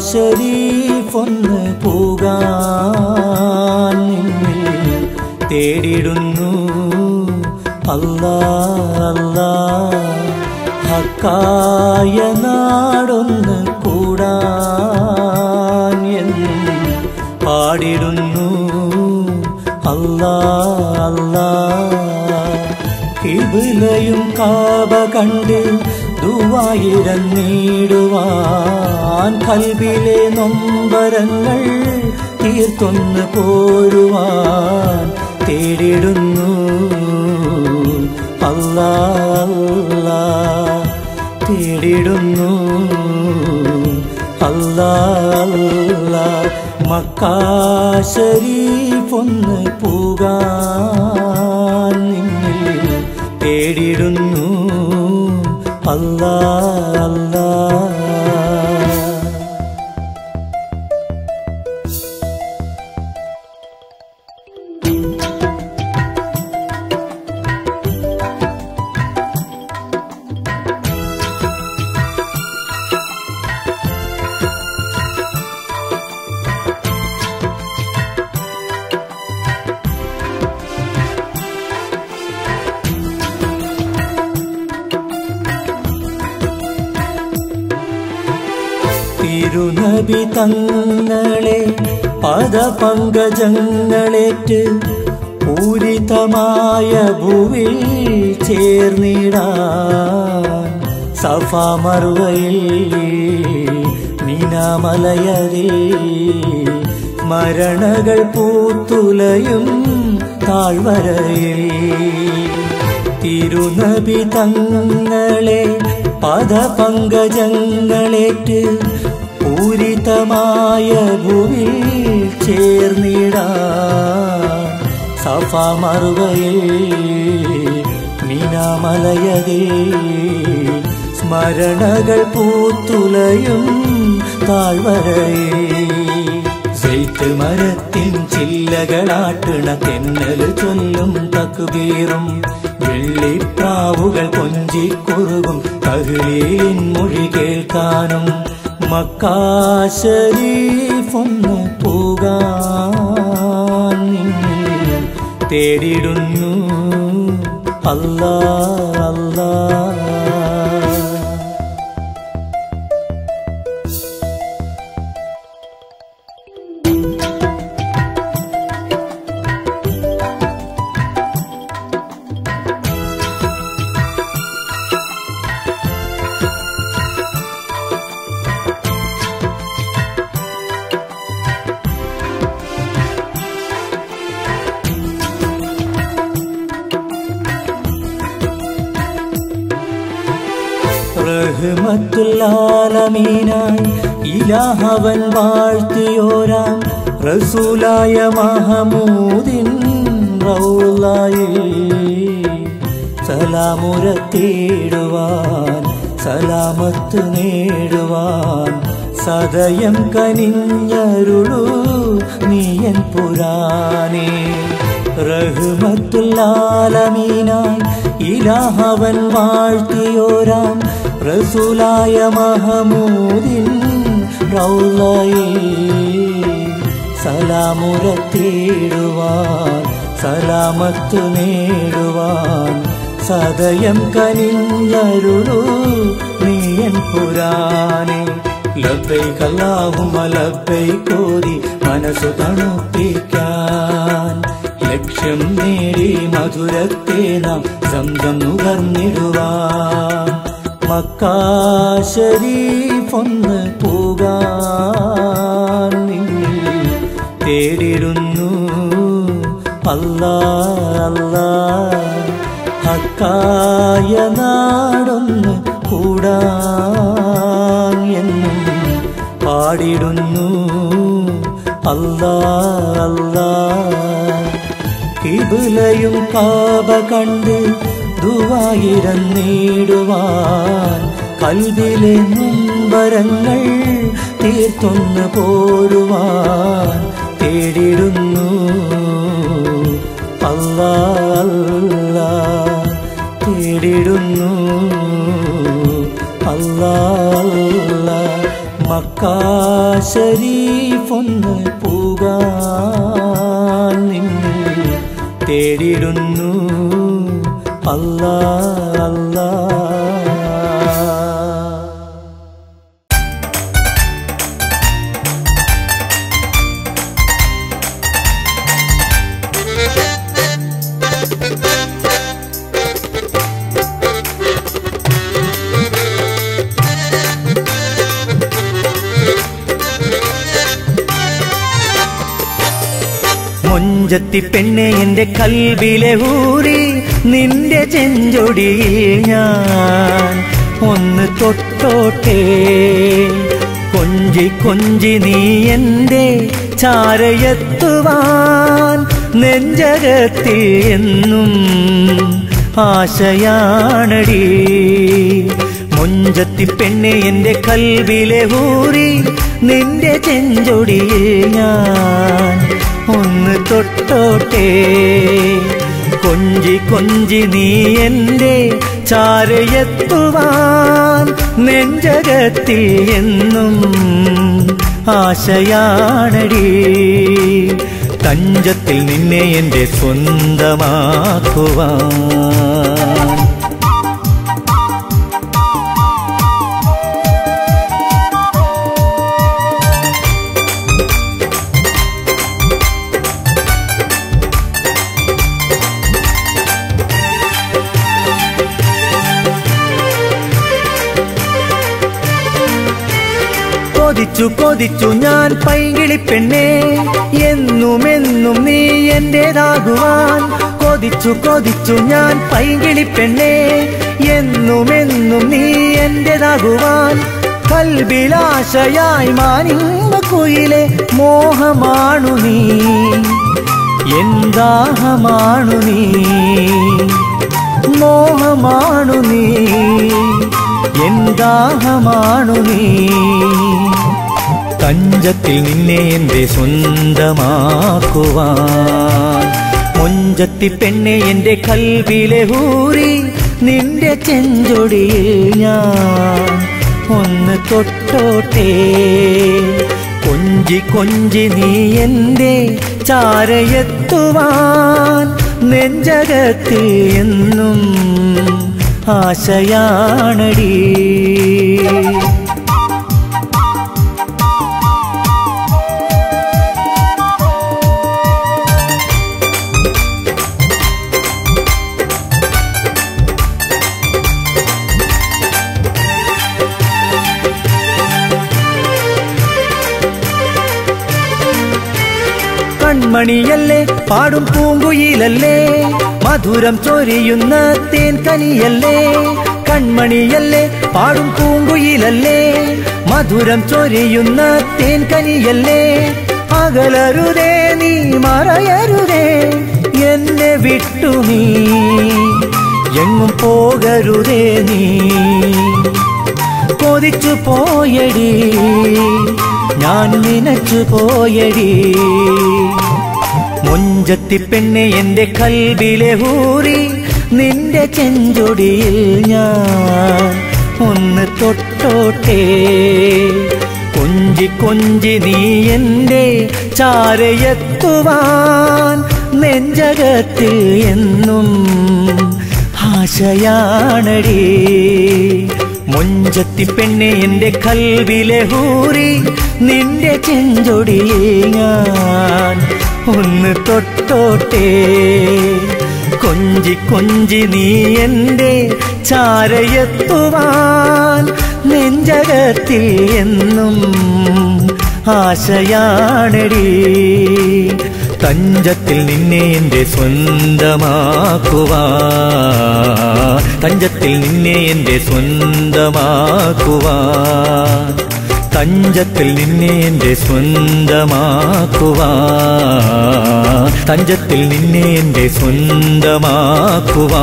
ഷരീഫൊന്ന് പോകാൻ നിന്നിൽ തേടിടുന്നു അല്ലാ അല്ലാ ഹക്കായ നാടൊന്ന് കൂടാൻ എന്നും പാടിടുന്നു അല്ലാ അല്ലാ കിബിലയും കാബ കണ്ട് ദുവായിരന്നിടുവാൻ കൽബിലെ നൊമ്പരങ്ങൾ തീർത്തൊന്ന് പോരുവാൻ തേടിടുന്നു അല്ലാ അല്ലാ തേടിടുന്നു അല്ലാ അല്ലാ മക്കാ ശരീഫൊന്ന് പോകാൻ നിന്നിൽ തേടിടുന്നു അല്ലാ അല്ലാ തിരുനബി തങ്ങളെ പദപങ്കജങ്ങളേറ്റ് പൂരിതമായ ഭൂവിൽ ചേർന്നിടാൻ സഫാമറുവയിൽ മീനാമലയരിൽ മരണകൾ പൂത്തുലയും താഴ്വരയിൽ തിരുനബി തങ്ങളെ പദപങ്കജങ്ങളേറ്റ് പൂരിതമായ ഭൂവിൽ ചേർന്നിടാൻ സഫാമറുവയിൽ മീനാമലയതിൽ സ്മരണകൾ പൂത്തുലയും താഴ്വരയിൽ സെയ്ത്ത് മരത്തിൻ ചില്ലകളാട്ടണ തെന്നൽ ചൊല്ലും തക്കുബീറും വെള്ളിപ്രാവുകൾ കൊഞ്ചിക്കുറുകും തകിലീൻ മൊഴി കേൾക്കാനും മക്കാശരീഫൊന്ന് പോകാൻ നിന്നിൽ തേടിടുന്നു അല്ലാ അല്ലാ റഹ്മത്തുല്ലാലമീനായി ഇലാഹവൻ വാഴ്ത്തിയോരാം റസൂലായ മഹമൂദിൻ റൗലായി സലാമുരത്തേടുവാൻ സലാമത്ത് നേടുവാൻ സദയം കനിഞ്ഞരുളു നീയൻ പുരാനേ റഹ്മത്തുല്ലാലമീനായി ഇലാഹവൻ വാഴ്ത്തിയോരാം റസൂലായ മഹമൂദിൻ റൗലായി സലാമുരത്തേടുവാൻ സലാമത്ത് നേടുവാൻ സദയം കനിഞ്ഞരുളു നീയൻ പുരാനെ ലബ്ബൈക അല്ലാഹുമ്മ ലബ്ബൈകോരി മനസ്സു തണുപ്പിക്കാൻ ലക്ഷ്യം നേടി മധുരത്തെ നാം സംസം നുകർന്നിടുവാൻ മക്കാശരീഫൊന്ന് പോകാൻ നിന്നിൽ തേടിടുന്നു അല്ലാ അല്ലാ ഹക്കായ നാടൊന്ന് കൂടാൻ എന്നും പാടിടുന്നു അല്ലാ അല്ലാ കിബിലയും കാബ കണ്ട് ദുവായിരന്നിടുവാൻ കൽവിലെ മുമ്പരങ്ങൾ തീർത്തൊന്ന് പോരുവാൻ തേടിടുന്നു അല്ലാ അല്ലാ തേടിടുന്നു അല്ലാ അല്ലാ മക്ക മക്കാശരീഫൊന്ന് പൂകാൻ നിന്നിൽ തേടിടുന്നു അല്ലാ അല്ലാ മൊഞ്ചത്തി പെണ്ണെ എന്റെ കൽവിലെ ഊറി നിന്റെ ചെഞ്ചൊടിയിൽ ഞാൻ ഒന്ന് തൊട്ടോട്ടെ കൊഞ്ചി കൊഞ്ചി നീ എന്റെ ചാരയെത്തുവാൻ നെഞ്ചകത്തിൽ എന്നും ആശയാണടി മൊഞ്ചത്തി പെണ്ണെ എന്റെ കൽവിലെ ഊറി നിന്റെ ചെഞ്ചൊടിയിൽ ഞാൻ ഒന്ന് തൊട്ടോട്ടെ കൊഞ്ചി കൊഞ്ചി നീ എന്റെ ചാരയെത്തുവാൻ നെഞ്ചകത്തിൽ എന്നും ആശയാണടി തഞ്ചത്തിൽ നിന്നെ എന്റെ സ്വന്തമാക്കുവാൻ കൊതിച്ചു കൊതിച്ചു ഞാൻ പൈകിളി പെണ്ണേ എന്നുമെന്നും നീ എന്റേതാകുവാൻ കൊതിച്ചു കൊതിച്ചു ഞാൻ പൈകിളി പെണ്ണേ എന്നുമെന്നും നീ എന്റേതാകുവാൻ കൽബിലാശയായി മാനിന്ന കുയിലെ മോഹമാണു നീ എന്താഹമാണു നീ മോഹമാണു നീ എന്താഹമാണു നീ തഞ്ചത്തിൽ നിന്നെ എന്റെ സ്വന്തമാക്കുവാൻ മൊഞ്ചത്തി പെണ്ണെ എന്റെ കൽവിലെ ഊറി നിന്റെ ചെഞ്ചൊടിയിൽ ഞാൻ ഒന്ന് തൊട്ടോട്ടെ കൊഞ്ചി കൊഞ്ചി നീ എന്റെ ചാരയെത്തുവാൻ നെഞ്ചകത്തിൽ എന്നും ആശയാണടി കൺമണിയല്ലേ പാടും പൂങ്കുയിലല്ലേ മധുരം ചൊരിയുന്ന തേൻ കനിയല്ലേ കൺമണിയല്ലേ പാടും പൂങ്കുയിലല്ലേ മധുരം ചൊരിയുന്ന തേൻ കനിയല്ലേ അകലരുതേ നീ മറയരുതേ എന്നെ വിട്ടു നീ എങ്ങും പോകരുതേ നീ കൊതിച്ചു പോയടി ഞാൻ നിനച്ചു പോയടി മൊഞ്ചത്തി പെണ്ണെ എന്റെ കൽബിലെ ഊറി നിന്റെ ചെഞ്ചൊടിയിൽ ഞാൻ ഒന്ന് തൊട്ടോട്ടെ കൊഞ്ചി കൊഞ്ചി നീ എന്റെ ചാരയെത്തുവാൻ നെഞ്ചകത്തിൽ എന്നും ആശയാണടി മൊഞ്ചത്തി പെണ്ണെ എന്റെ കൽവിലെ ഊറി നിന്റെ ചെഞ്ചൊടിയിൽ ഞാൻ ഒന്ന് തൊട്ടോട്ടെ കൊഞ്ചി കൊഞ്ചി നീ എന്റെ ചാരയെത്തുവാൻ നെഞ്ചകത്തിൽ എന്നും ആശയാണടി തഞ്ചത്തിൽ നിന്നെ എന്റെ സ്വന്തമാക്കുവാ തഞ്ചത്തിൽ നിന്നെ എന്റെ സ്വന്തമാക്കുവാ തഞ്ചത്തിൽ നിന്നെ എന്റെ സ്വന്തമാക്കുവാ തഞ്ചത്തിൽ നിന്നെ എന്റെ സ്വന്തമാക്കുവാ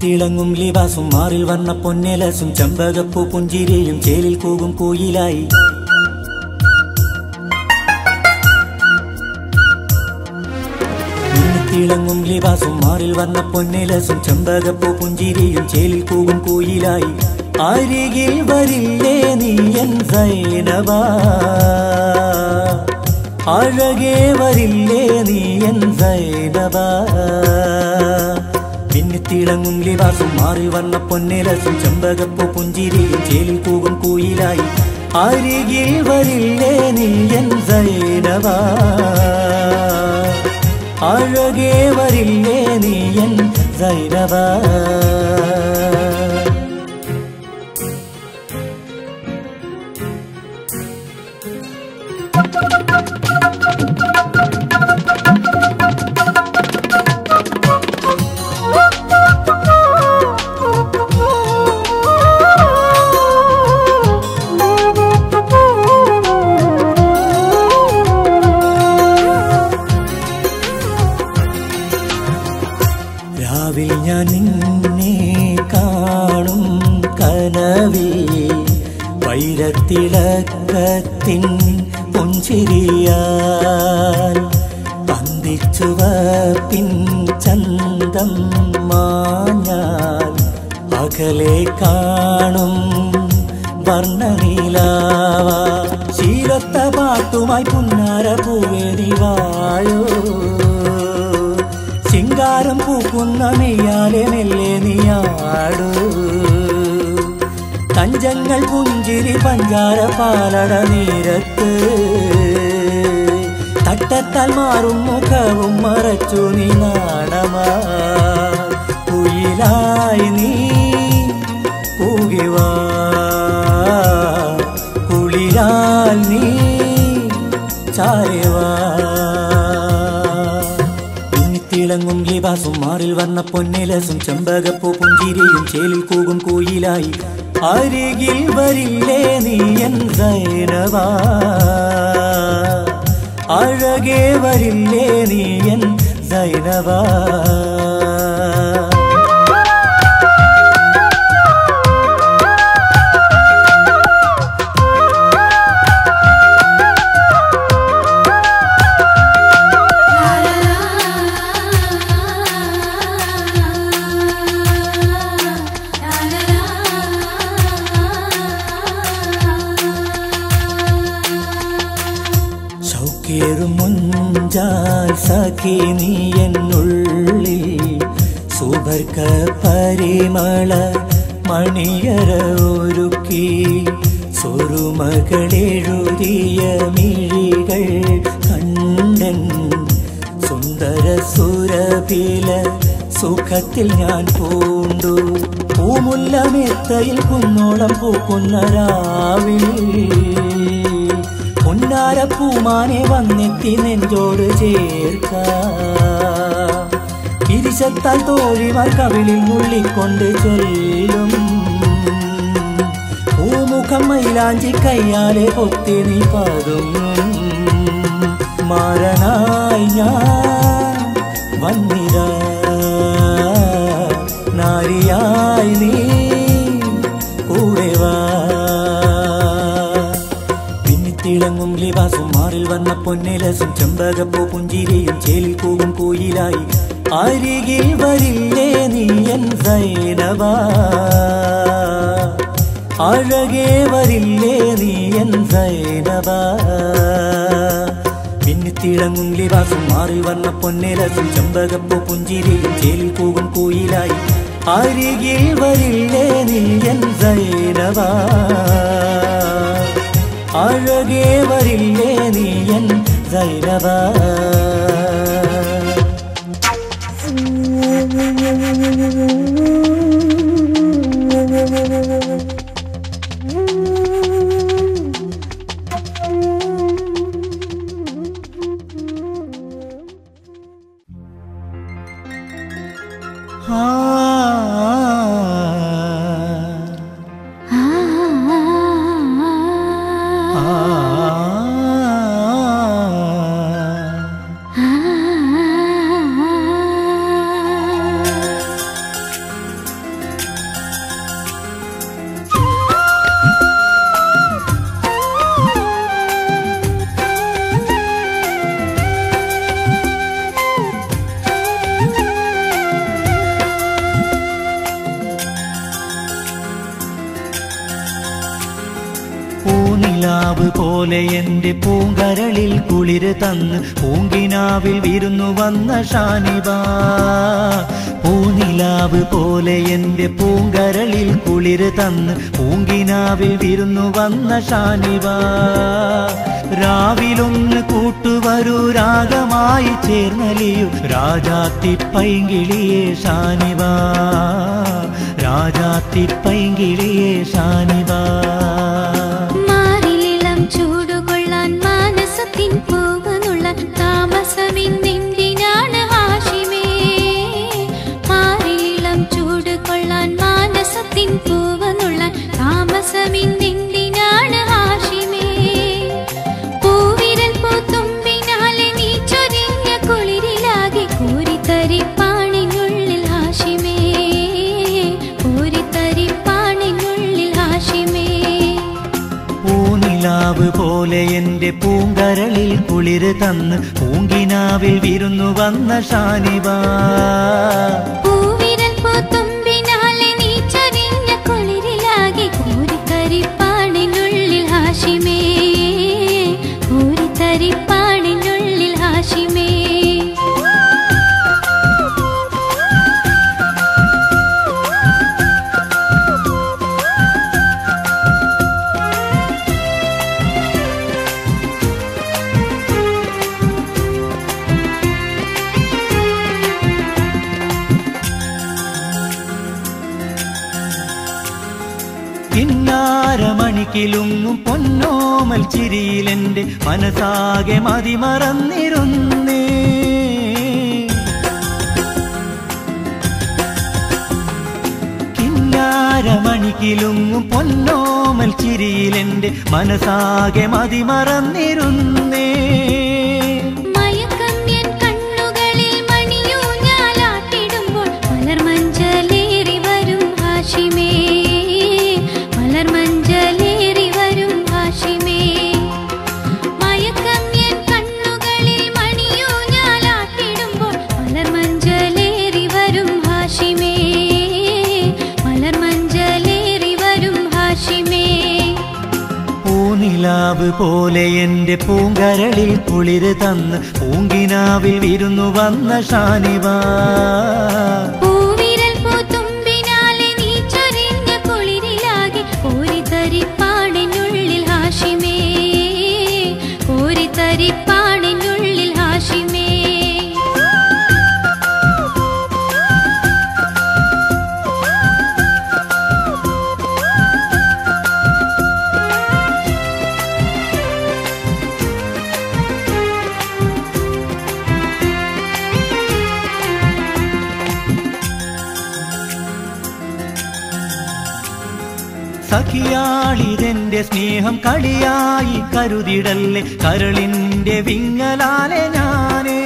മിന്നിത്തിളങ്ങും ലിവാസും മാറിൽ വന്ന പൊന്നെലസും ചെമ്പകപ്പൂ പുഞ്ചിരിയും ചേലിൽ കൂകും കോയിലായി മിന്നിത്തിളങ്ങും ലിവാസും മാറിൽ വന്ന പൊന്നെലസും ചെമ്പകപ്പൂ പുഞ്ചിരിയും ചേലിൽ കൂകും കോയിലായി അരികിൽ വരില്ലേ നീ എൻ സൈനവാ അഴകേ വരില്ലേ നീ എൻ സൈനവാ മിന്നിത്തിളങ്ങും ലിവാസും മാറി വന്ന പൊന്നിലസും ചെമ്പകപ്പൂ പുഞ്ചിരിയും ചേലിൽ കൂകും കൂയിലായി അരികിൽ വരില്ലേ നീ എൻ സൈനവാ അഴകേ വരില്ലേ നീ എൻ സൈനവാ രാവിൽ ഞാൻ നിന്നെ കാണും കനവിൽ വൈരത്തിളക്കത്തിൻ പുഞ്ചിരിയാൽ പന്തിച്ചുവപ്പിൻ ചന്തം മാഞ്ഞാൽ അകലെ കാണും വർണ്ണനീലാവ ശീലത്ത പാട്ടുമായി പുന്നാര പൂവേരി വായോ ശിങ്കാരം പൂക്കുന്ന നെയ്യാലെ മെല്ലെ നീയാടൂ കഞ്ചങ്ങൾ പുഞ്ചിരി പഞ്ചാര പാലട നീരത്ത് തട്ടത്താൽ മാറും മുഖവും മറച്ചു നീ നാണമാ കുയിലായി നീ പൂകിവാ കുളിരാൽ നീ ചായവാ തിളങ്ങും ലിവാസും മാറിൽ വന്ന പൊന്നിലസും ചെമ്പകപ്പൂ പുഞ്ചിരിയും ചേലിൽ കൂകും കോയിലായി അരികിൽ വരില്ലേ നീ എൻ സൈനവാ അഴകേ വരില്ലേ നീ എൻ സൈനവാ ഷൗക്കേറും മുഞ്ചാൽ സഖി നീ എന്നുള്ളിൽ സുബർക്ക പരിമള മണിയര ഒരുക്കി സുറുമകളെഴുതിയ മിഴികൾ കണ്ടൻ സുന്ദര സുരഭില സുഖത്തിൽ ഞാൻ പൂണ്ടു പൂമുല്ലമെത്തയിൽ കുന്നോളം പൂക്കുന്ന രാവിൽ പൊന്നാര പൂമാനെ വന്നെത്തി നെഞ്ചോട് ചേർക്ക പിരിശത്താൽ തോഴിമാർ കവിളിൽ മുള്ളിക്കൊണ്ട് ചൊല്ലും പൂമുഖം മൈലാഞ്ചി കയ്യാലെ പൊത്തി നീ പതുങ്ങും മാരനായി ഞാൻ വന്നിതാ നാരിയായി നീ കൂടെ വാ പിന്നിത്തിളങ്ങും ലിവാസും മാറിൽ വന്ന പൊന്നിലസും ചെമ്പകപ്പൂ പുഞ്ചിരിയും ചേലിൽ കൂകും കോയിലായി അരികിൽ വരില്ലേ നീ എൻ സൈനവാ അഴകേ വരില്ലേ നീ എൻ സൈനവാ പിന്നിത്തിളങ്ങും ലിവാസും മാറിൽ വന്ന പൊന്നിലസും ചെമ്പകപ്പൂ പുഞ്ചിരിയും ചേലിൽ കൂകും കോയിലായി അരികിൽ വരില്ലേ നീ എൻ സൈനവാ അഴകേ വരില്ലേ നീ എൻ സൈനവാ ആ പൂനിലാവ് പോലെ എന്റെ പൂങ്കരളിൽ കുളിര് തന്ന് പൂങ്കിനാവിൽ വിരുന്നു വന്ന ഷാനിബ പൂനിലാവ് പോലെ എന്റെ പൂങ്കരളിൽ കുളിര് തന്ന് പൂങ്കിനാവിൽ വിരുന്നു വന്ന ഷാനിബ രാവിലൊന്ന് കൂട്ടുവരൂ രാഗമായി ചേർന്നലിയു രാജാത്തി പൈങ്കിളിയെ ഷാനിബ രാജാത്തി പൈങ്കിളിയെ ഷാനിബ മാറിലിളം ചൂടുകൊള്ളാൻ മാനസത്തിൻ പൂവനുള്ളാൻ താമസമിന്നെന്തിനാണ് ഹാഷിമേ മാറിലിളം ചൂടുകൊള്ളാൻ മാനസത്തിൻ പൂവനുള്ളാൻ താമസമിന്നെന്തിനാണ് ഹാഷിമേ പൂവിരൽ പൂത്തുമ്പിനാലെ നീ ചൊരിഞ്ഞ കുളിരിലാകെ കോരിത്തരിപ്പാണിനുള്ളിൽ ഹാഷിമേ കോരിത്തരിപ്പാണിനുള്ളിൽ ഹാഷിമേ പൂനിലാവ് പോലെ എന്റെ പൂങ്കരളിൽ കുളിര് തന്ന് പൂങ്കിനാവിൽ വിരുന്നു വന്ന ഷാനിബ പൂവിരൽ പൂത്തുമ്പിനാലെ നീ ചൊരിഞ്ഞ കുളിരിലാകെ കോരിത്തരിപ്പാണിനുള്ളിൽ ഹാഷിമേ കോരിത്തരിപ്പാണിനുള്ളിൽ ഹാഷിമേ കിന്നാരമണിക്കിലുങ്ങും പൊന്നോമൽ ചിരിയിലെന്റെ മനസ്സാകെ മതിമറന്നിരുന്നേ കിന്നാരമണിക്കിലുങ്ങും പൊന്നോമൽ ചിരിയിലെന്റെ മനസ്സാകെ മതിമറന്നിരുന്നേ മയക്കം എൻ കണ്ണുകളിൽ മണിയൂഞ്ഞാലാട്ടിടുമ്പോൾ മലർമഞ്ചലേറി വരും ഹാഷിമേ മലർമഞ്ചലേറി വരും ഹാഷിമേ മയക്കം എൻ കണ്ണുകളിൽ മണിയൂഞ്ഞാലാട്ടിടുമ്പോൾ മലർമഞ്ചലേറി വരും ഹാഷിമേ മലർമഞ്ചലേറി വരും ഹാഷിമേ പൂനിലാവ് പോലെ എന്റെ പൂങ്കരളിൽ കുളിര് തന്ന് പൂങ്കിനാവിൽ വിരുന്നു വന്ന ഷാനിവ പൂവിരൽ പൂത്തുമ്പിനാലെ നീ ചൊരിഞ്ഞ കുളിരിലാകെ കോരിത്തരിപ്പാണിനുള്ളിൽ ഹാഷിമേ കോരിത്തരിപ്പാണിനുള്ളിൽ ഹാഷിമേ സഖിയാളിതെന്റെ സ്നേഹം കളിയായി കരുതിടല്ലേ കരളിന്റെ വിങ്ങലാലെ ഞാനേ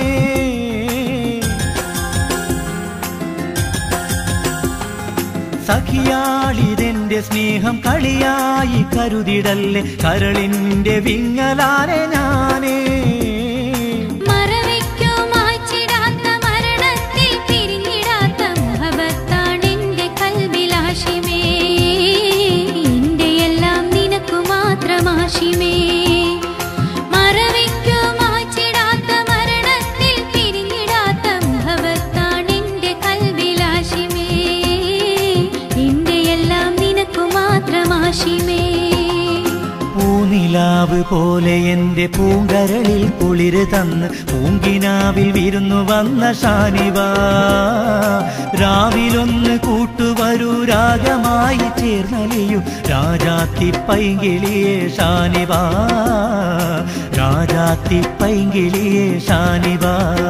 സഖിയാളിതെന്റെ സ്നേഹം കളിയായി കരുതിടല്ലേ കരളിന്റെ വിങ്ങലാലെ ഞാനേ മറവയ്ക്കോ മായ്ച്ചിടാത്ത മരണത്തിൽ പിരിഞ്ഞിടാത്ത മുഹബത്താണെന്റെ കൽവിൽ ഹാഷിമേ എന്റെ എല്ലാം നിനക്കു മാത്രം ഹാഷിമേ മറവയ്ക്കോ മായ്ച്ചിടാത്ത മരണത്തിൽ പിരിഞ്ഞിടാത്ത മുഹബത്താണെന്റെ കൽവിൽ ഹാഷിമേ എന്റെ എല്ലാം നിനക്കു മാത്രം ഹാഷിമേ പൂനിലാവ് പോലെ എന്റെ പൂങ്കരളിൽ കുളിര് തന്ന് പൂങ്കിനാവിൽ വിരുന്നു വന്ന ഷാനിവ രാവിലൊന്ന് കൂട്ടുവരൂ രാഗമായി ചേർന്നലിയു രാജാത്തി പൈങ്കിളിയെ ഷാനിവ രാജാത്തി പൈങ്കിളിയെ ഷാനിവ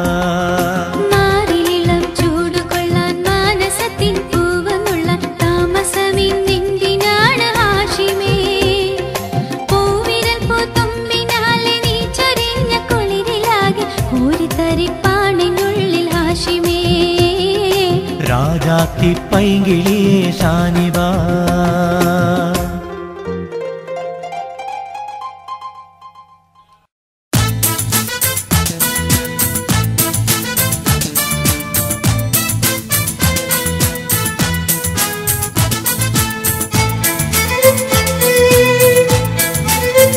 മാറിലിളം ചൂടുകൊള്ളാൻ മാനസത്തിൻ പൂവനുള്ള താമസമിന്നെന്തിനാണ് ഹാഷിമേ പൂവിരൽ പൂത്തുമ്പിനാലെ നീ ചൊരിഞ്ഞ കുളിരിലാകെ കോരിത്തരിപ്പാണിനുള്ളിൽ ഹാഷിമേ രാജാത്തി പൈങ്കിളിയെ ഷാനിവ ും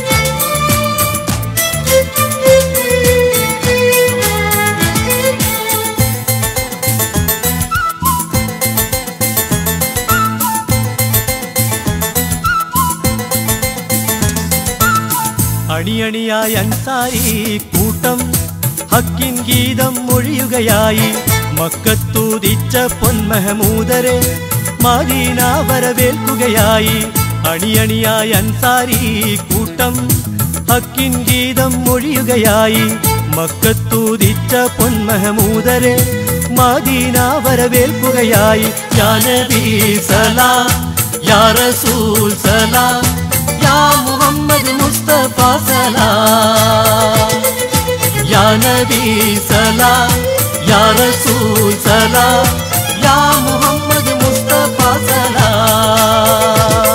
അണിയണിയായി അൻസാരി കൂട്ടം ഹക്കിൻ ഗീതം മൊഴിയുകയായി മക്കത്തൂതിച്ച പൊന്മഹമൂദരെ മദീന വരവേൽക്കുകയായി അണിയണിയായി അൻസാരി കൂട്ടം ഹക്കിൻ ഗീതം മൊഴിയുകയായി മക്കത്തൂതിച്ച പൊന്മഹമൂദരെ മദീന വരവേൽക്കുകയായി യാ നബി സലാം യാ റസൂൽ സലാം യാ മുഹമ്മദ് മുസ്തഫ സലാം യാ നബി സലാം യാ റസൂൽ സലാം യാ മുഹമ്മദ് മുസ്തഫ സലാം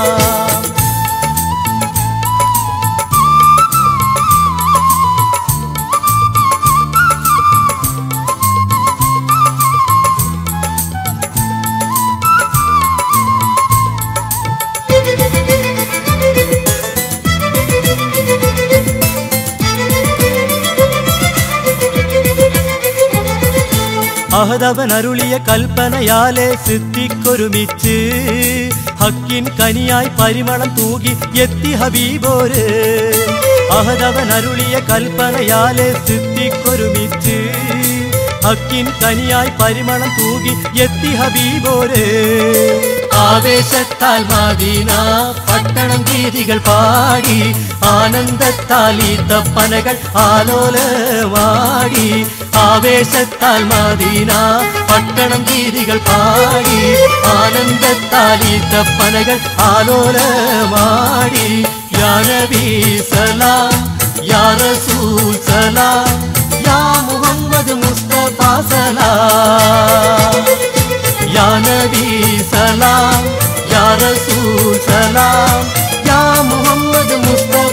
അഹദവൻ അരുളിയ കൽപ്പനയാലെ സിദ്ധിക്കൊരുമിച്ച് ഹക്കിൻ കനിയായി പരിമളം തൂകി എത്തി ഹബീബോര് അഹദവൻ അരുളിയ കൽപ്പനയാലെ സിദ്ധിക്കൊരുമിച്ച് ഹക്കിൻ കനിയായി പരിമളം തൂകി എത്തി ഹബീബോര് ആവേശത്താൽ മാദീന പട്ടണം ഗീതികൾ പാടി ആനന്ദത്താൽ ഈ തപ്പനകൾ ആലോലമാടി ആവേശത്താൽ മാദീന പട്ടണം ഗീതികൾ പാടി ആനന്ദത്താൽ ഈ തപ്പനകൾ ആലോലമാടി യാ നബി സലാം യാ റസൂൽ സലാം യാ മുഹമ്മദ് മുസ്തഫ സലാം യാ നബി സലാം യാ റസൂൽ സലാം യാ മുഹമ്മദ് മുസ്തഫ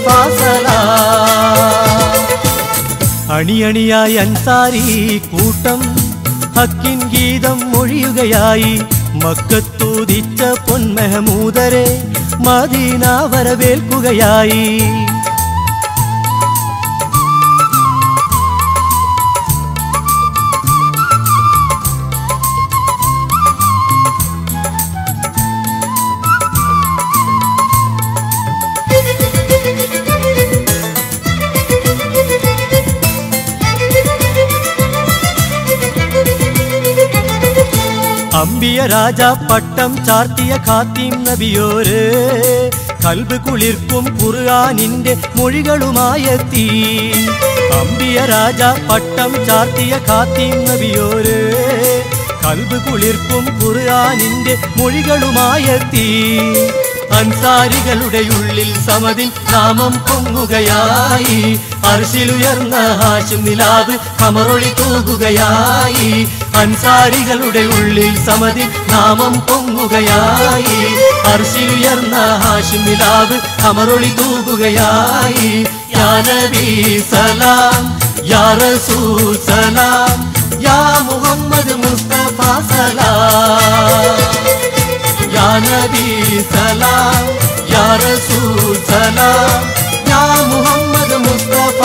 സലാം അണിയണിയായി അൻസാരി കൂട്ടം ഹക്കിൻ ഗീതം മൊഴിയുകയായി മക്കത്തൂതിച്ച പൊന്മഹമൂദരെ മദീന വരവേൽക്കുകയായി അമ്പിയ രാജ പട്ടം ചാർത്തിയ ഖാത്തിം നബിയോര് കൽബ് കുളിർക്കും ഖുർആനിന്റെ മൊഴികളുമായെത്തി അമ്പിയ രാജ പട്ടം ചാർത്തിയ ഖാത്തിം നബിയോര് കൽബ് കുളിർക്കും ഖുർആനിന്റെ മൊഴികളുമായെത്തി അൻസാരികളുടെ ഉള്ളിൽ സമതിൻ നാമം പൊങ്ങുകയായി അർശിലുയർന്ന ഹാശും നിലാവ് കമറൊളി തൂകുകയായി അൻസാരികളുടെ ഉള്ളിൽ സമതിൻ നാമം പൊങ്ങുകയായി അർശിലുയർന്ന ഹാശും നിലാവ് കമറൊളി തൂകുകയായി യാ നബി സലാം യാ റസൂൽ സലാം യാ മുഹമ്മദ് മുസ്തഫ സലാം യാ നബി സലാം യാ റസൂൽ സലാം യാ മുഹമ്മദ് മുസ്തഫ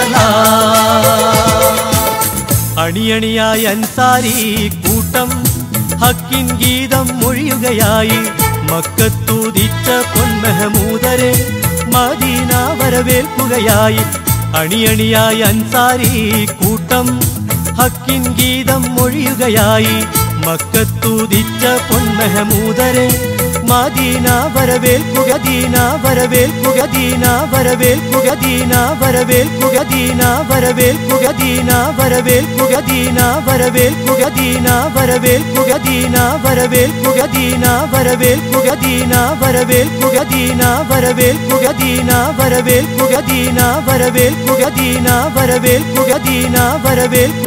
സലാം അണിയണിയായി അൻസാരി കൂട്ടം ഹക്കിൻ ഗീതം മൊഴിയുകയായി മക്കത്തൂതിച്ച പൊന്മഹമൂദരെ മദീന വരവേൽക്കുകയായി അണിയണിയായി അൻസാരി കൂട്ടം ഹക്കിൻ ഗീതം മൊഴിയുകയായി മക്കത്തൂതിച്ച പൊന്മഹമൂദരെ മദീന വരവേൽക്കുക ദീന വരവേൽക്കുക ദീന വരവേൽക്കുക ദീന വരവേൽക്കുക ദീന വരവേൽക്കുക ദീന വരവേൽക്കുക ദീന വരവേൽക്കുക ദീന വരവേൽക്കുക ദീന വരവേൽക്കുക ദീന വരവേൽക്കുക ദീന വരവേൽക്കുക ദീന വരവേൽക്കുക ദീന വരവേൽക്കുക ദീന വരവേൽക്കുക ദീന വരവേൽക്കുക ദീന വരവേൽക്കുക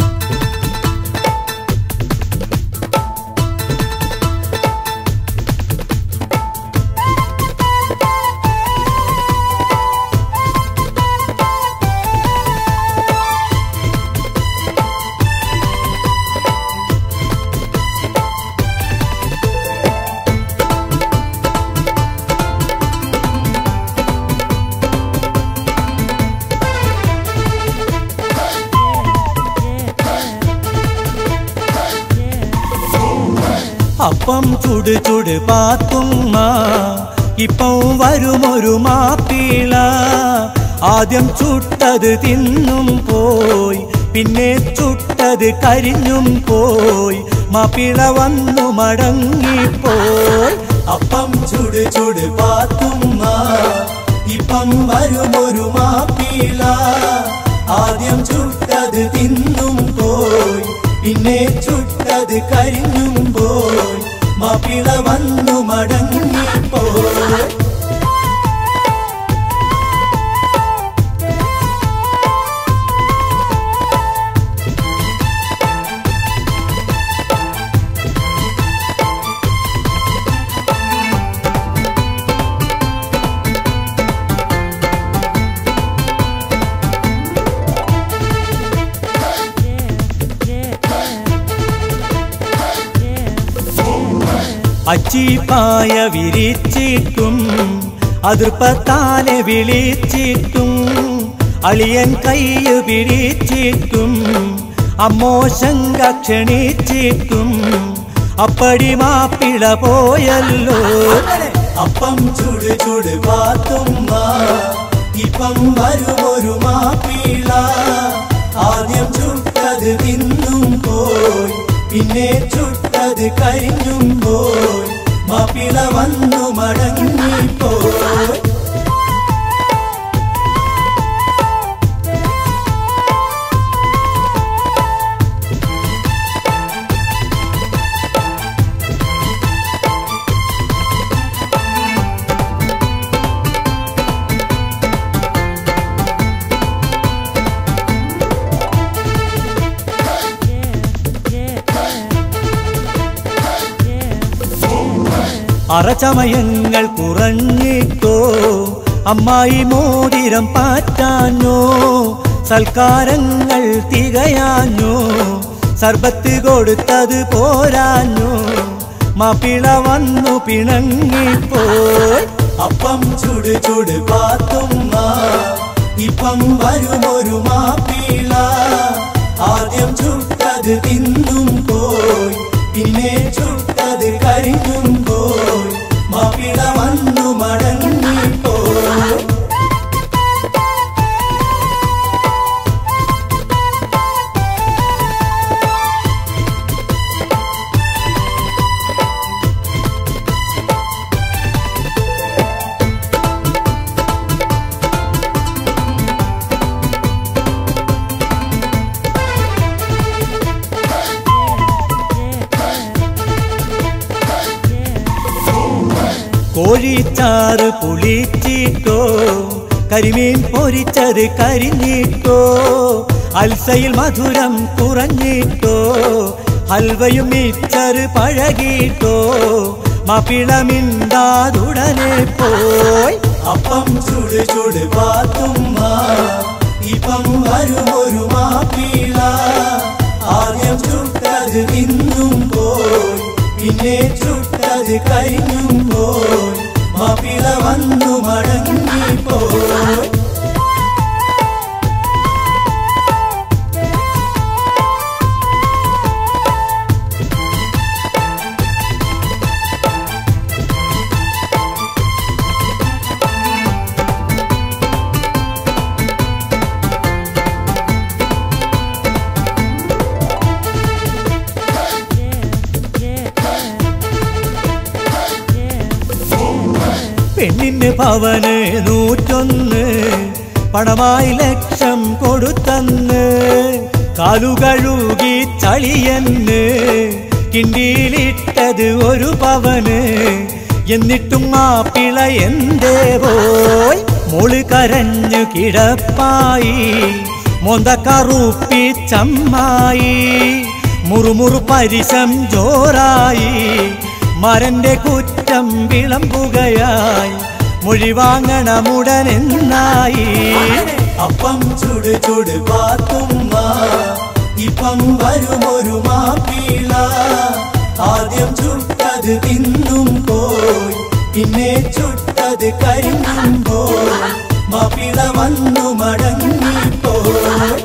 അപ്പം ചുട് ചുട് പാത്തുമ്മ ഇപ്പം വരുമൊരു മാപ്പിള ആ ആദ്യം ചുട്ടത് തിന്നും പോയി പിന്നെ ചുട്ടത് കരിഞ്ഞും പോയി മാപ്പിള വന്നു മടങ്ങിപ്പോയി അപ്പം ചുട് ചുട് പാത്തുമ്മ ഇപ്പം വരുമൊരു മാപ്പിള ആദ്യം ചുട്ടത് തിന്നും പോയി പിന്നെ ചുട്ടത് കരിഞ്ഞും പോയി മാപ്പിള വന്നു മടങ്ങിപ്പോയി അച്ചിപ്പായ വിരിച്ചിട്ടും അതിർപ്പത്താനെ വിളിച്ചിട്ടും അളിയൻ കയ്യ് പിടിച്ചിട്ടും അമ്മോശങ്ക ക്ഷണിച്ചിട്ടും അപ്പടി മാപ്പിള പോയല്ലോ അപ്പം ചുട് ചുട് പാത്തുമ്മ ഇപ്പം വരുമൊരു മാപ്പിള ആദ്യം ചുട്ടത് തിന്നും പോയി പിന്നെ ചുട്ടത് കരിഞ്ഞും പോയി മാപ്പിള വന്നു മടങ്ങിപ്പോയി അറചമയങ്ങൾ കുറഞ്ഞിട്ടോ അമ്മായി മോതിരം പാറ്റാഞ്ഞോ സൽക്കാരങ്ങൾ തികയാഞ്ഞോ സർബത്ത് കൊടുത്തത് പോരാഞ്ഞോ മാപ്പിള വന്നു പിണങ്ങിപ്പോയി അപ്പം ചുട് ചുട് പാത്തുമ്മ ഇപ്പം വരുമൊരു മാപ്പിള ആദ്യം ചുട്ടത് തിന്നും പോയി പിന്നെ ചുട്ടത് കരിഞ്ഞും പോയി മാപ്പിള വന്നു മടങ്ങിപ്പോയി കോഴിച്ചാറ് പുളിച്ചിട്ടോ കരിമീൻ പൊരിച്ചത് കരിഞ്ഞിട്ടോ അൽസയിൽ മധുരം കുറഞ്ഞിട്ടോ ഹൽവയും മിച്ചറ് പഴകിട്ടോ മാപ്പിളമിണ്ടാതുടനെ പോയി അപ്പം ചുട് ചുട് പാത്തുമ്മ ഇപ്പം വരുമൊരു മാപ്പിള ആദ്യം ചുട്ടത് ഇന്നും പോയി പിന്നെ ചുട്ടത് കഴിഞ്ഞും പോയി മാപ്പിള വന്നു മടങ്ങിപ്പോയി പെണ്ണിന് പവന് നൂറ്റൊന്ന് പണമായി ലക്ഷം കൊടുത്തന്ന് കാലുകഴുകി ചളിയന്ന് കിണ്ടിയിലിട്ടത് ഒരു പവന് എന്നിട്ടും മാപ്പിള എന്തേ പോയി മോള് കരഞ്ഞു കിടപ്പായി മൊന്തക്കറുപ്പി ചമ്മായി മുറുമുറു പരിശം ജോറായി മരന്റെ കുറ്റം വിളമ്പുകയായി മൊഴി വാങ്ങണമുടനെന്നായി അപ്പം ചുട് ചുട് പാത്തുമ്മ ഇപ്പം വരുമൊരു മാപ്പിള ആദ്യം ചുട്ടത് തിന്നും പോയി പിന്നെ ചുട്ടത് കരിഞ്ഞും പോയി മാപ്പിള വന്നു മടങ്ങിപ്പോയി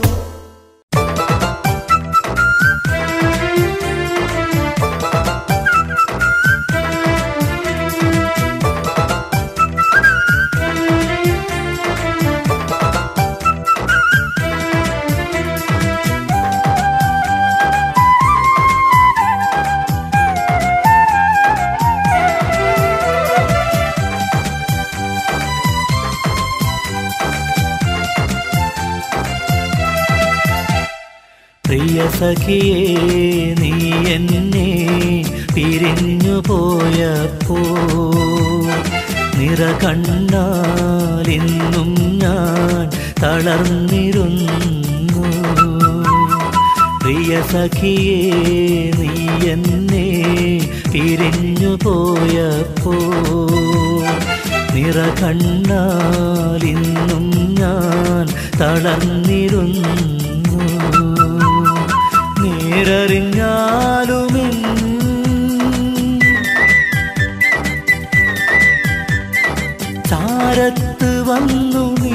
പ്രിയ സഖിയേ നീ എന്നെ പിരിഞ്ഞു പോയപ്പോ നിറ കണ്ണാലിന്നും ഞാൻ തളർന്നിരുന്നു പ്രിയ സഖിയേ നീ എന്നെ പിരിഞ്ഞു പോയപ്പോ നിറ കണ്ണാലിന്നും ഞാൻ തളർന്നിരുന്നു നേരറിഞ്ഞാലുമെൻ ചാരത്ത് വന്നു നീ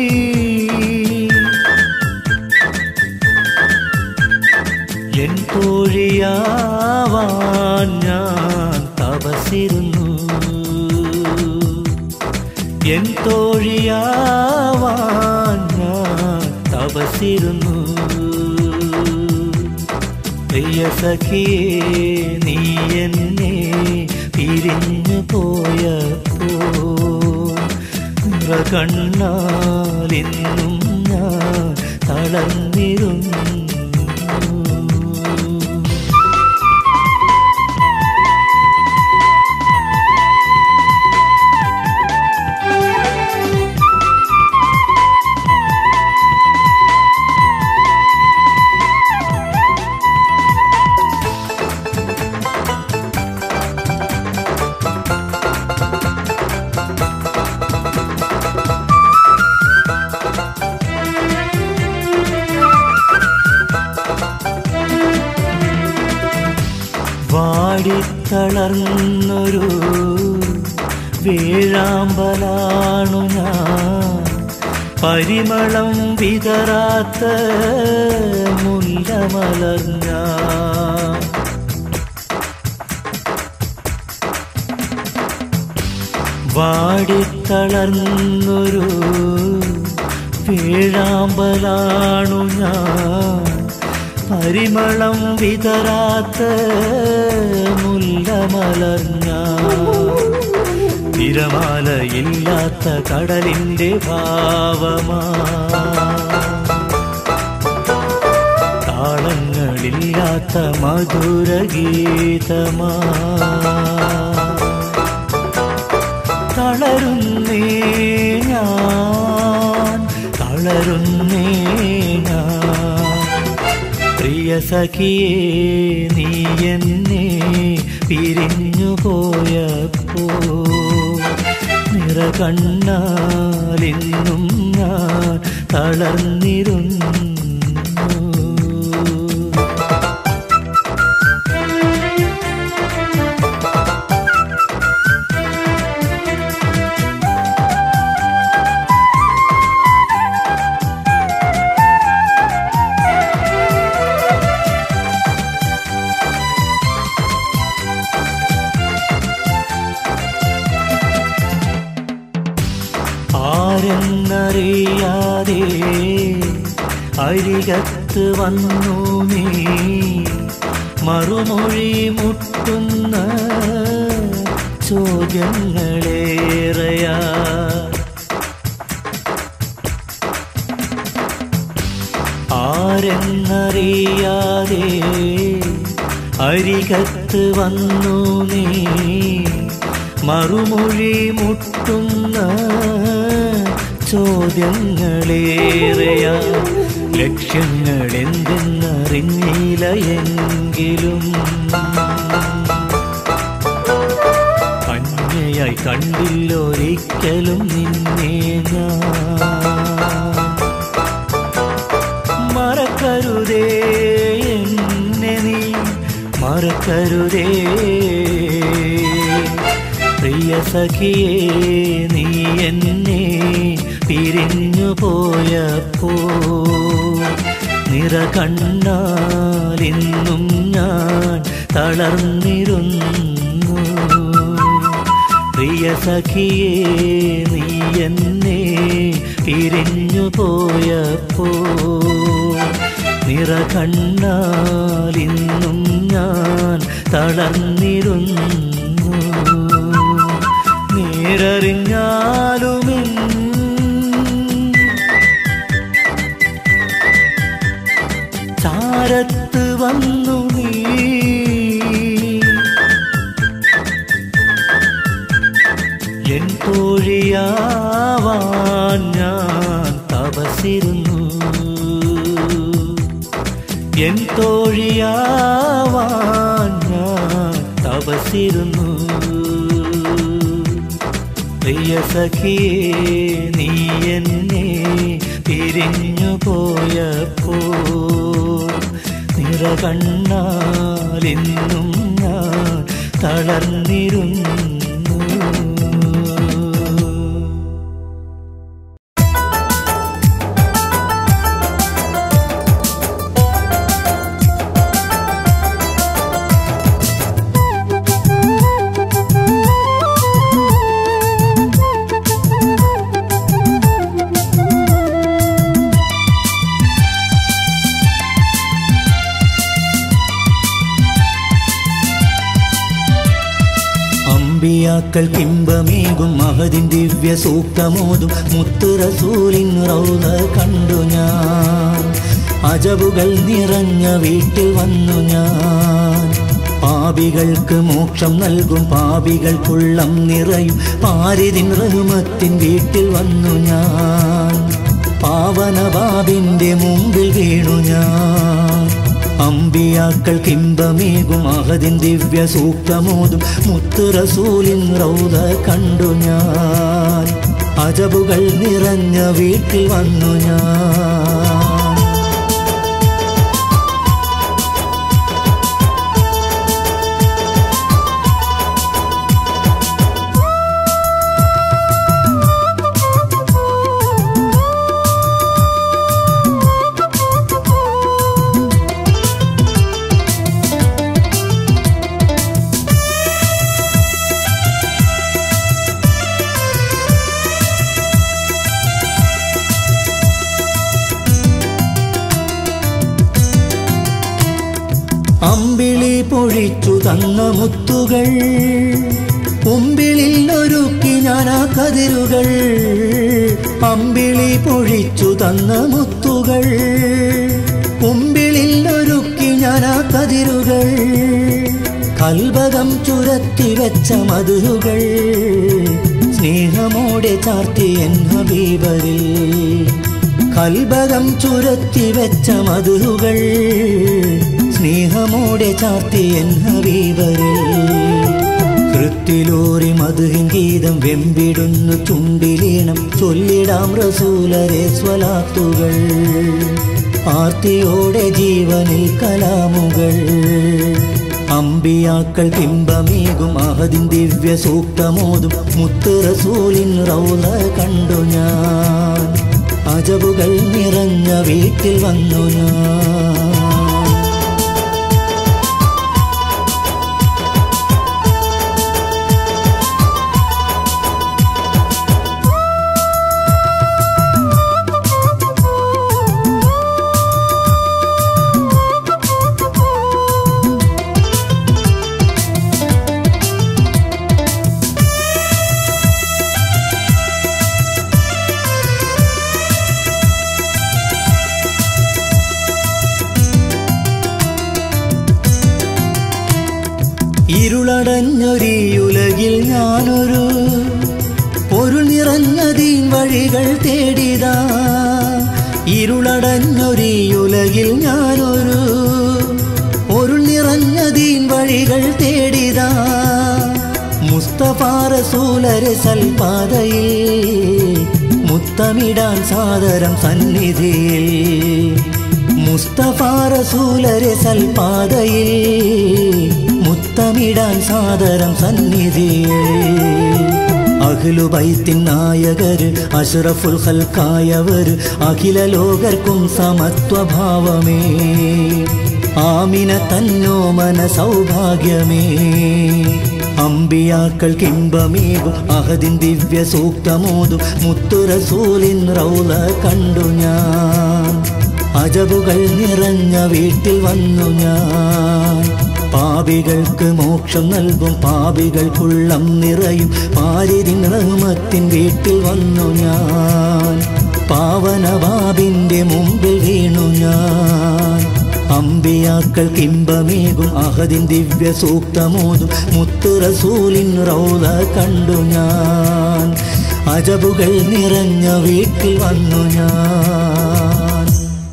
എൻ തോഴിയാവാൻ ഞാൻ തപസിരുന്നു എൻ തോഴിയാവാൻ ഞാൻ തപസിരുന്നു പ്രിയ സഖിയേ നീ എന്നെ പിരിഞ്ഞു പോയപ്പോ നിറ കണ്ണാലിന്നും ഞാൻ തളർന്നിരുന്നു വാടിത്തളർന്നൊരു വേഴാമ്പലാണു ഞാൻ പരിമളം വിതറാത്ത മുല്ലമലർഞ്ഞ വാടിത്തളർന്നൊരു വേഴാമ്പലാണു ഞാൻ പരിമളം വിതറാത്ത മുല്ലമലർഞ്ഞ തിരമാലയില്ലാത്ത കടലിന്റെ ഭാവമാ താളങ്ങളില്ലാത്ത മധുരഗീതമാ തളരുന്നേ ഞാൻ തളരുന്നേ ഞാൻ പ്രിയ സഖിയേ നീ എന്നെ പിരിഞ്ഞു പോയപ്പോ നിറ കണ്ണാലിന്നും ഞാൻ തളർന്നിരുന്നു ആരെന്നറിയാതെ അരികത്ത് വന്നു നീ മറുമൊഴി മുട്ടുന്ന ചോദ്യങ്ങളേറെയാ ആരെന്നറിയാതെ അരികത്ത് വന്നു നീ മറുമൊഴി മുട്ടുന്ന ചോദ്യങ്ങളേറെയാ ലക്ഷ്യങ്ങൾ എന്തെന്നറിഞ്ഞില്ല എങ്കിലും കന്യയായി കണ്ടില്ലൊരിക്കലും നിന്നെ ഞാൻ മറക്കരുതേ എന്നെ നീ മറക്കരുതേ പ്രിയ സഖിയേ നീ എന്നെ പിരിഞ്ഞു പോയപ്പോ നിറ കണ്ണാലിന്നും ഞാൻ തളർന്നിരുന്നു പ്രിയ സഖിയേ നീ എന്നെ പിരിഞ്ഞു പോയപ്പോ നിറ കണ്ണാലിന്നും ഞാൻ തളർന്നിരുന്നു നേരറിഞ്ഞാലുമെൻ ചാര ചാരത്ത് വന്നു നീ എൻ തോഴിയാവാൻ ഞാൻ തപസിരുന്നു എൻ തോഴിയാവാൻ ഞാൻ തപസിരുന്നു പ്രിയ സഖിയേ നീ എന്നെ പിരിഞ്ഞു പോയപ്പോ നിറകണ്ണാലിന്നും ഞാൻ തളർന്നിരുന്നു അമ്പിയാക്കൾ കിമ്പമേകും മഹദിൻ ദിവ്യ സൂക്തമോതും മുത്തുറസൂലിൻ റൗല കണ്ടു ഞാൻ അജബുകൾ നിറഞ്ഞ വീട്ടിൽ വന്നു ഞാൻ പാപികൾക്ക് മോക്ഷം നൽകും പാപികൾക്കുള്ളം നിറയും പാരിതിൻ റഹ്മത്തിൻ വീട്ടിൽ വന്നു ഞാൻ പാവന ബാബിന്റെ മുമ്പിൽ വീണു ഞാൻ അമ്പിയാക്കൾ കിമ്പമേകും അഹദിൻ ദിവ്യ സൂക്തമോതും മുത്ത് റസൂലിൻ റൗദ കണ്ടു ഞാൻ അജബുകൾ നിറഞ്ഞ വീട്ടിൽ വന്നു ഞാൻ അമ്പിളി പൊഴിച്ചു തന്ന മുത്തുകൾ കുമ്പിളിൽ ഒരുക്കി ഞാൻ ആ കതിരുകൾ അമ്പിളി പൊഴിച്ചു തന്ന മുത്തുകൾ കുമ്പിളിൽ ഒരുക്കി ഞാൻ ആ കതിരുകൾ കൽബകം ചുരത്തി വെച്ച മധുകൾ സ്നേഹമോടെ ചാർത്തി എൻ ഹബീബരിൽ കൽബകം ചുരത്തി വെച്ച മധുകൾ സ്നേഹമോടെ ചാർത്തി എൻ ഹബീബരിൽ കൃത്തിലൂറി മധുഹിൻ ഗീതം വെമ്പിടുന്നു ചുണ്ടിലീണം ചൊല്ലിടാം റസൂലരെ സ്വലാത്തുകൾ ആർത്തിയോടെ ജീവനിൽ കലാമുകൾ അമ്പിയാക്കൾ കിമ്പമേകും അഹദിൻ ദിവ്യ സൂക്തമോതും മുത്ത് റസൂലിൻ റൗല കണ്ടു ഞാൻ അജബുകൾ നിറഞ്ഞ വീട്ടിൽ വന്നു ഞാൻ ഇരുളടഞ്ഞൊരീയുലകിൽ ഞാനൊരു പൊരുൾ നിറഞ്ഞതീൻ വഴികൾ തേടിതാ ഇരുളടഞ്ഞൊരീയുലകിൽ ഞാനൊരു പൊരുൾ നിറഞ്ഞതീൻ വഴികൾ തേടിതാ മുസ്തഫ റസൂലരെ സൽപാതയിൽ മുത്തമിടാൻ സാദരം സന്നിധിയിൽ മുസ്തഫ റസൂലരെ സൽപാതയിൽ മുത്തമിടാൻ സാദരം സന്നിധിയിൽ അഖിലുബൈത്തിൻ നായകർ അഷ്റഫുൽ ഖൽക്കായവർ അഖില ലോകർക്കും സമത്വഭാവമേ ആമിന തന്നോമന സൗഭാഗ്യമേ അമ്പിയാക്കൾ കിമ്പമേകും അഹദിൻ ദിവ്യ സൂക്തമോതും മുത്തുറസൂലിൻ റൗല കണ്ടു ഞാൻ അജബുകൾ നിറഞ്ഞ വീട്ടിൽ വന്നു ഞാൻ പാപികൾക്ക് മോക്ഷം നൽകും പാപികൾക്കുള്ളം നിറയും പാരിതിൻ റഹ്മത്തിൻ വീട്ടിൽ വന്നു ഞാൻ പാവന ബാബിന്റെ മുമ്പിൽ വീണു ഞാൻ അമ്പ അമ്പിയാക്കൾ കിംബമേകും അഹദിൻ ദിവ്യ സൂക്തമോതും മുത്തു റസൂലിൻ റൗല കണ്ടു ഞാൻ അജബുകൾ നിറഞ്ഞ വീട്ടിൽ വന്നു ഞാൻ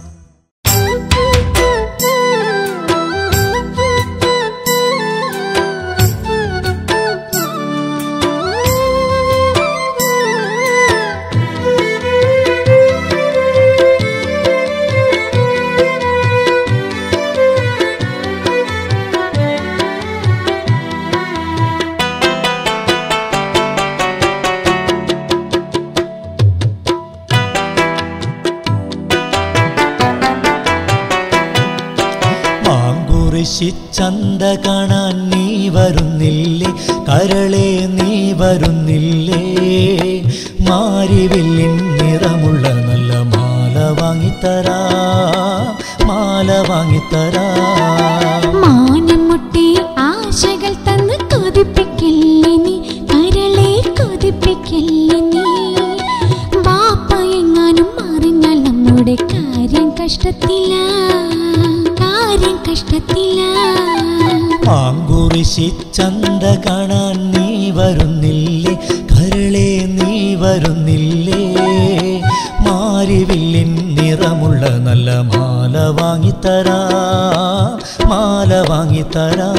മാങ്കുറിശി ചന്ത കാണാൻ നീ വരുന്നില്ലേ കരളെ നീ വരുന്നില്ലേ മാരിവില്ലിൻ നിറമുള്ള നല്ല മാല വാങ്ങിത്തരാ മാല വാങ്ങിത്തരാ മാനം മുട്ടി ആശകൾ തന്ന് കൊതിപ്പിക്കില്ലേ നീ കരളെ കൊതിപ്പിക്കില്ലേ നീ ബാപ്പ എങ്ങാനും അറിഞ്ഞാൽ നമ്മുടെ കാര്യം കഷ്ടത്തില കാര്യം കഷ്ടത്തില മാങ്കുറിശി ചന്ത കാണാൻ നീ വരുന്നില്ലേ കരളെ നീ വരുന്നില്ലേ മാരിവില്ലിൻ നിറമുള്ള നല്ല മാല വാങ്ങിത്തരാ മാല വാങ്ങിത്തരാ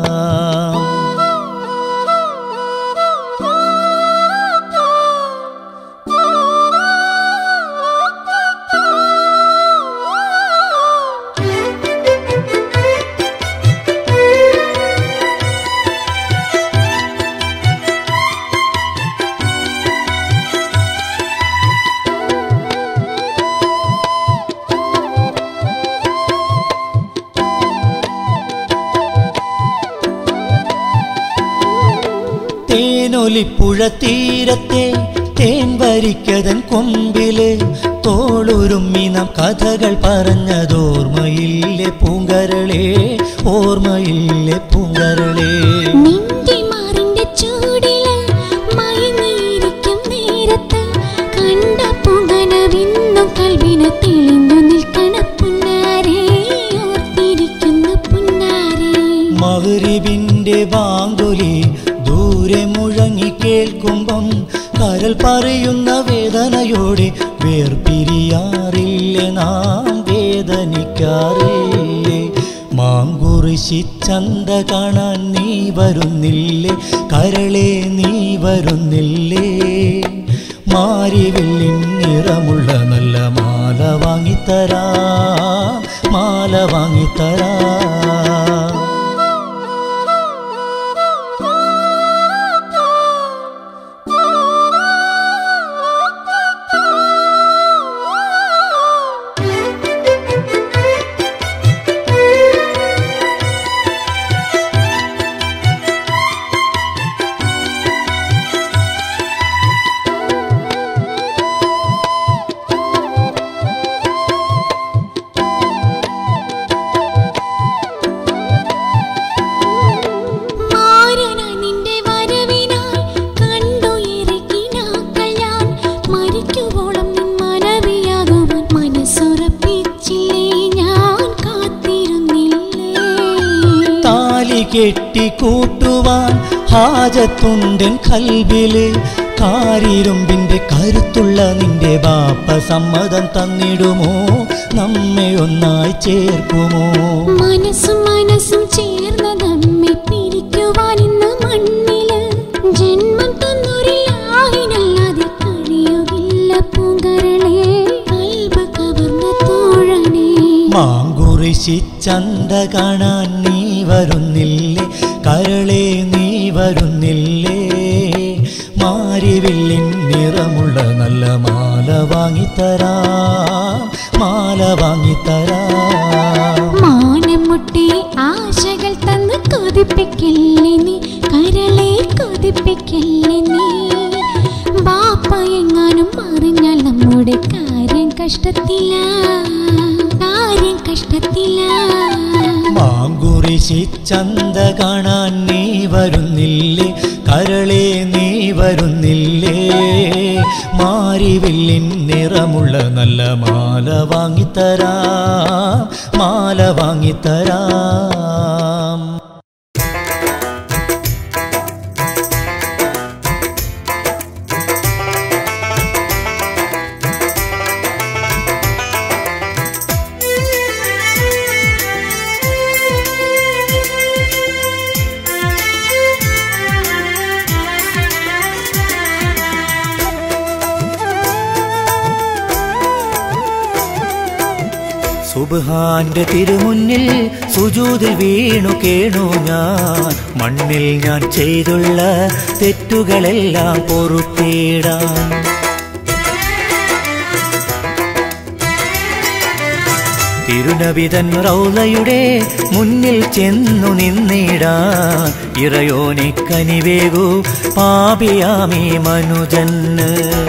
തേനൊലിപ്പുഴ തീരത്തെ തേൻ വരിക്കതൻ കൊമ്പില് തോളുരുമ്മി നാം കഥകൾ പറഞ്ഞതോർമ്മയില്ലേ പൂങ്കരളേ ഓർമ്മയില്ലേ പൂങ്കരളേ നിന്റെ മാറിന്റെ ചൂടില് മയങ്ങിയിരിക്കും നേരത്ത് കണ്ട പുകനവിന്നും കൽവിന് തെളിഞ്ഞു നിൽക്കണ പുന്നാരേ ഓർത്തിരിക്കുന്ന പുന്നാരേ മകരിവിൻ്റെ വാങ്കുലി ദൂരെ മുഴങ്ങി കേൾക്കുമ്പം കരൽ പറയുന്ന വേദനയോടെ വേർപിരിയാറില്ലേ നാം വേദനിക്കാറില്ലേ മാങ്കുറിശി ചന്ത കാണാൻ നീ വരുന്നില്ലേ കരളെ നീ വരുന്നില്ലേ മാരിവില്ലിൻ നിറമുള്ള നല്ല മാല വാങ്ങിത്തരാ മാല വാങ്ങിത്തരാ മാരനായി നിന്റെ വരവിനായി കണ്ടുയിറക്കിനാക്കൾ ഞാൻ മരിക്കുവോളം നിൻ മനവിയാകുവാൻ മനസ്സുറപ്പിച്ചില്ലേ ഞാൻ കാത്തിരുന്നില്ലേ താലി കെട്ടി കൂട്ടുവാൻ ഹാജത്തുണ്ടൻ കൽബില് കാരിരുമ്പിന്റെ കരുത്തുള്ള നിന്റെ ബാപ്പ സമ്മതം തന്നിടുമോ നമ്മെ ഒന്നായി ചേർക്കുമോ മനസ്സും മനസ്സും ചേർന്ന് നമ്മെ പിരിക്കുവാൻ ഇന്ന് മണ്ണില് ജന്മം തന്നൊരില്ലാഹിനല്ലാതെ കഴിയുകില്ല പൂങ്കരളെ കൽബ് കവർന്ന തോഴനേ മാങ്കുറിശി ചന്ത കാണാൻ നീ വരുന്നില്ലേ കരളെ നീ വരുന്നില്ലേ മാരിവില്ലിൻ നിറമുള്ള നല്ല മാല വാങ്ങിത്തരാ മാല വാങ്ങിത്തരാ മാനം മുട്ടി ആശകൾ തന്ന് കൊതിപ്പിക്കില്ലേ നീ കരളെ കൊതിപ്പിക്കില്ലേ നീ ബാപ്പ എങ്ങാനും അറിഞ്ഞാൽ നമ്മുടെ കാര്യം കഷ്ടത്തില കാര്യം കഷ്ടത്തില മാങ്കുറിശി ചന്ത കാണാൻ നീ വരുന്നില്ലേ കരളെ നീ വരുന്നില്ലേ മാരിവില്ലിൻ നിറമുള്ള നല്ല മാല വാങ്ങിത്തരാം മാല വാങ്ങിത്തരാം സുബ്ഹാന്റെ തിരുമുന്നിൽ സുജൂതിൽ വീണു കേണു ഞാൻ മണ്ണിൽ ഞാൻ ചെയ്തുള്ള തെറ്റുകളെല്ലാം പൊറുത്തേടാൻ തിരുനബിതൻ റൗലയുടെ മുന്നിൽ ചെന്നു നിന്നിടാൻ ഇറയോനെ കനിവേകു പാപിയാമി മനുജന്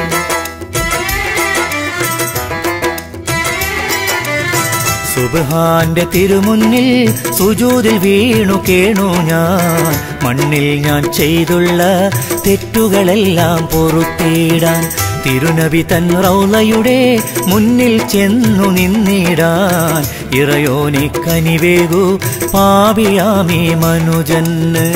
സുബ്ഹാന്റെ തിരുമുന്നിൽ സുജൂതിൽ വീണു കേണു ഞാൻ മണ്ണിൽ ഞാൻ ചെയ്തുള്ള തെറ്റുകളെല്ലാം പൊറുത്തിടാൻ തിരുനബി തൻ റൗലയുടെ മുന്നിൽ ചെന്നു നിന്നിടാൻ ഇറയോനെ കനിവേകു പാപിയാമി മനുജന്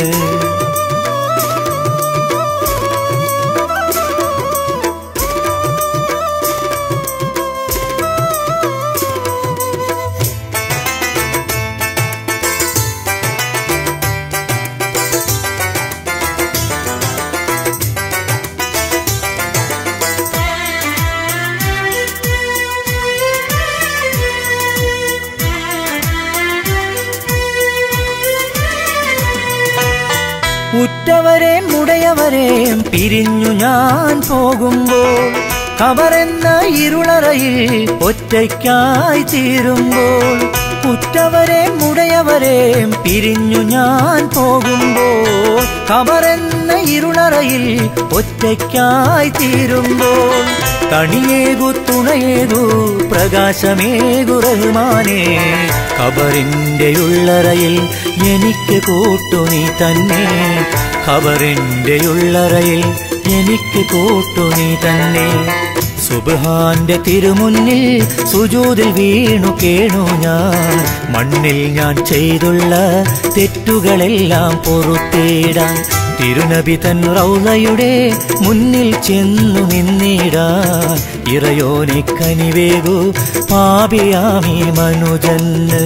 ഉറ്റവരെയും ഉടയവരെയും പിരിഞ്ഞു ഞാൻ പോകുമ്പോൾ കബറെന്ന ഇരുളറയിൽ ഒറ്റയ്ക്കായി തീരുമ്പോൾ ഉറ്റവരെയും ഉടയവരെയും പിരിഞ്ഞു ഞാൻ പോകുമ്പോൾ കബറെന്ന ഇരുളറയിൽ ഒറ്റയ്ക്കായി തീരുമ്പോൾ തണിയേകു തുണയേകു പ്രകാശമേകു റഹ്മാനേ ഖബറിന്റെ ഉള്ളറയിൽ എനിക്ക് കൂട്ടു നീ തന്നെ ഖബറിന്റെ ഉള്ളറയിൽ എനിക്ക് കൂട്ടു നീ തന്നെ സുബ്ഹാന്റെ തിരുമുന്നിൽ സുജൂതിൽ വീണു കേണു ഞാൻ മണ്ണിൽ ഞാൻ ചെയ്തുള്ള തെറ്റുകളെല്ലാം പൊറുത്തേടാൻ തിരുനബി തൻ റൗലയുടെ മുന്നിൽ ചെന്നു നിന്നിടാൻ ഇറയോനെ കനിവേകു പാപിയാമി മനുജന്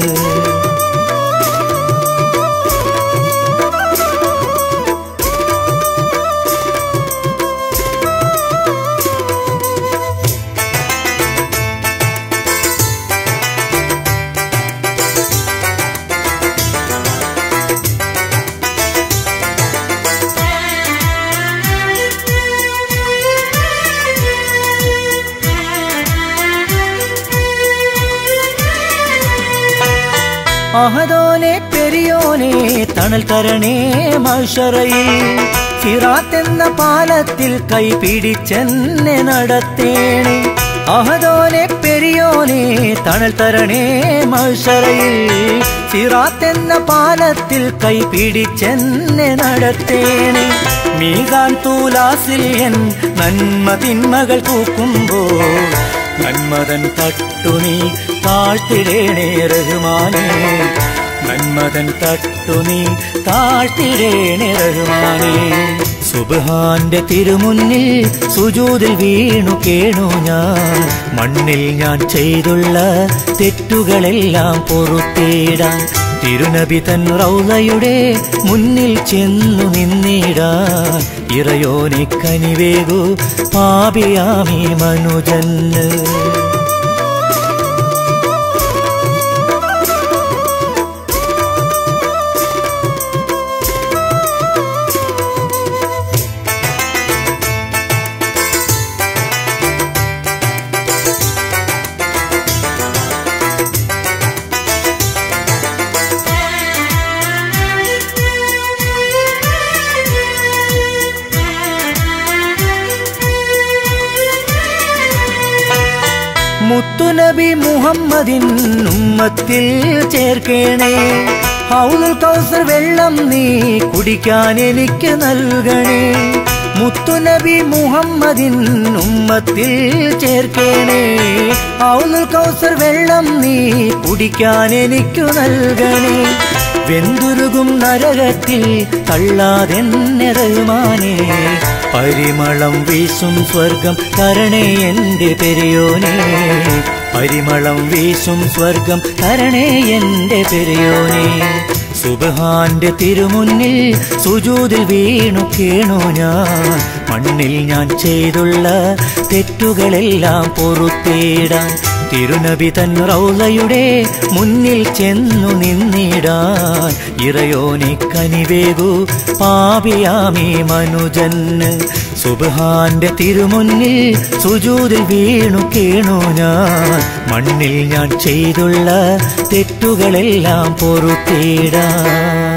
അഹദോനെ പെരിയോനെ തണൽ തരണേ മഷറയിൽ സിറാത്തെന്ന പാലത്തിൽ കൈ പിടിച്ചെന്നെ നടത്തേണേ അഹദോനെ പെരിയോനെ തണൽ തരണേ മഷറയിൽ സിറാത്തെന്ന പാലത്തിൽ കൈ പിടിച്ചെന്നെ നടത്തേണേ മീസാൻ തൂലാസിൽ എൻ നന്മ തിന്മകൾ തൂക്കുമ്പോൾ നന്മതൻ തട്ടു നീ താഴ്ത്തിടേണേ റഹ്മാനേ നന്മതൻ തട്ടു നീ താഴ്ത്തിടേണേ റഹ്മാനേ സുബ്ഹാന്റെ തിരുമുന്നിൽ സുജൂതിൽ വീണു കേണു ഞാൻ മണ്ണിൽ ഞാൻ ചെയ്തുള്ള തെറ്റുകളെല്ലാം പൊറുത്തേടാൻ തിരുനബി തൻ റൗലയുടെ മുന്നിൽ ചെന്നു നിന്നിടാൻ ഇറയോനെ കനിവേകു പാപിയാമി മനുജന് മുത്തുനബി മുഹമ്മദിൻ ഉമ്മത്തിൽ ചേർക്കേണേ ഹൗലുൽ കൗസർ വെള്ളം നീ കുടിക്കാൻ എനിക്ക് നൽകണേ മുത്തുനബി മുഹമ്മദിൻ ഉമ്മത്തിൽ ചേർക്കേണേ ഔലുൽ കൗസർ വെള്ളം നീ കുടിക്കാൻ എനിക്കു നൽകണേ വെന്തുരുകും നരകത്തിൽ തള്ളാതെന്നെ റഹ്മാനേ പരിമളം വീശും സ്വർഗം തരണേ എന്റെ പെരിയോനേ പരിമളം വീശും സ്വർഗം തരണേ എന്റെ പെരിയോനേ സുബഹാന്റെ തിരുമുന്നിൽ സുജൂതിൽ വീണു കേണു ഞാൻ മണ്ണിൽ ഞാൻ ചെയ്തുള്ള തെറ്റുകളെല്ലാം പൊറുത്തേടാൻ തിരുനബി തൻ റൗലയുടെ മുന്നിൽ ചെന്നു നിന്നിടാൻ ഇറയോനെ കനിവേകു പാപിയാമി മനുജന് സുബഹാന്റെ തിരുമുന്നിൽ സുജൂതിൽ വീണു കേണു ഞാൻ മണ്ണിൽ ഞാൻ ചെയ്തുള്ള തെറ്റുകളെല്ലാം പൊറുത്തേടാൻ